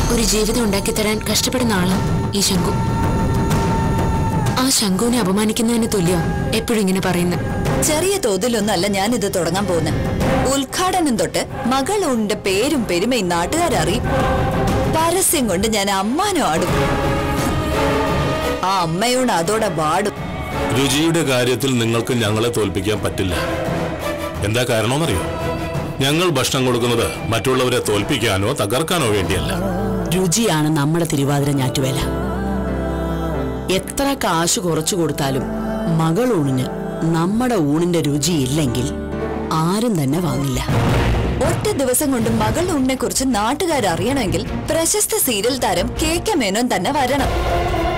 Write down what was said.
ഒരു ജീവിതം ഉണ്ടാക്കി തരാൻ കഷ്ടപ്പെടുന്ന ആളാ ഈ ശങ്കു ആ ശങ്കുവിനെ അപമാനിക്കുന്നതിന് തുല്യ എപ്പോഴും ഇങ്ങനെ പറയുന്നത് ചെറിയ തോതിലൊന്നല്ല ഞാൻ ഇത് തുടങ്ങാൻ പോകുന്നത് ഉദ്ഘാടനം തൊട്ട് മകളുണ്ട് പേരും പെരുമയും നാട്ടുകാരറിയും പരസ്യം കൊണ്ട് ഞാൻ അമ്മാനും ആടും ആ അമ്മയോട് അതോടെ വാടും രുചിയുടെ കാര്യത്തിൽ നിങ്ങൾക്ക് ഞങ്ങളെ തോൽപ്പിക്കാൻ പറ്റില്ല എന്താ കാരണമെന്നറിയോ ഞങ്ങൾ ഭക്ഷണം കൊടുക്കുന്നത് മറ്റുള്ളവരെ തോൽപ്പിക്കാനോ തകർക്കാനോ വേണ്ടിയല്ല രുചിയാണ് നമ്മുടെ തിരുവാതിര ഞാറ്റുവേല എത്ര കാശ് കുറച്ചു കൊടുത്താലും മകളൂണിന് നമ്മുടെ ഊണിന്റെ രുചിയില്ലെങ്കിൽ ആരും തന്നെ വാങ്ങില്ല ഒറ്റ ദിവസം കൊണ്ട് മകൾ ഉണ്ണിനെ കുറിച്ച് നാട്ടുകാർ അറിയണമെങ്കിൽ പ്രശസ്ത സീരിയൽ താരം കെ കെ മേനോൻ തന്നെ വരണം